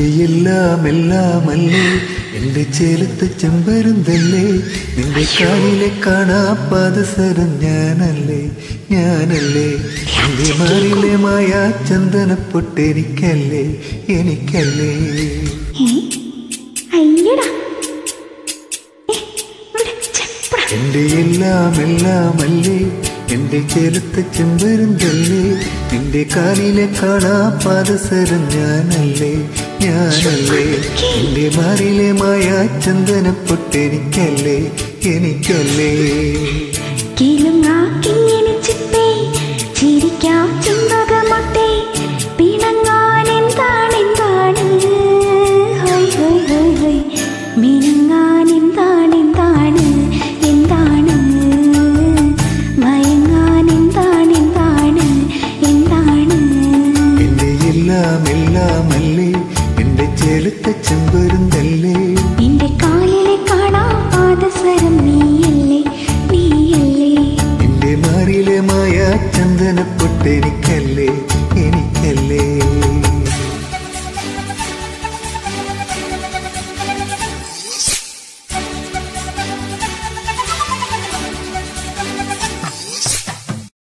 എന്റെ എല്ലാം എല്ലാമല്ലേ എന്റെ ചേലത്ത് ചെമ്പരുന്തല്ലേ നിന്റെ കാലിലെ കാണാ പാദസരം ഞാനല്ലേ ഞാനല്ലേ എന്റെ മാറിലെ മായ ചന്ദനപ്പൊട്ടെനിക്കല്ലേ എനിക്കല്ലേ ഏ? അയ്യടാ ഏ, ഇവിടെ ചെപ്പടാ. എന്റെ എല്ലാം എല്ലാമല്ലേ എന്റെ ചേലത്ത് ചെമ്പരുന്തല്ലേ നിന്റെ കാലിലെ കാണാ പാദസരം ഞാനല്ലേ ഞാനല്ലേ എന്റെ മാറിലെ മായ ചന്ദനപ്പൊട്ടെനിക്കല്ലേ എനിക്കല്ലേ കിലുങ്ങാക്കിങ്ങനെ ചിപ്പേ, ചിരിക്കാം ചുംബകമൊട്ടെ, പിണങ്ങാൻ എന്താണ് എന്താണ്? ഹോയ് ഹോയ് ഹോയ് ഹോയ്. മിനുങ്ങാൻ എന്താണ് എന്താണ് എന്താണ്? മയങ്ങാൻ എന്താണ് എന്താണ് എന്താണ്? എന്റെ എല്ലാം എല്ലാമല്ലേ എന്റെ ചേലത്തെ ചെമ്പരുന്തല്ലേ നിന്റെ കാലിലെ കാണാം പാദസരം നീയല്ലേ നീയല്ലേ എന്റെ മാറിലെ മായ ചന്ദനപ്പൊട്ടെനിക്കല്ലേ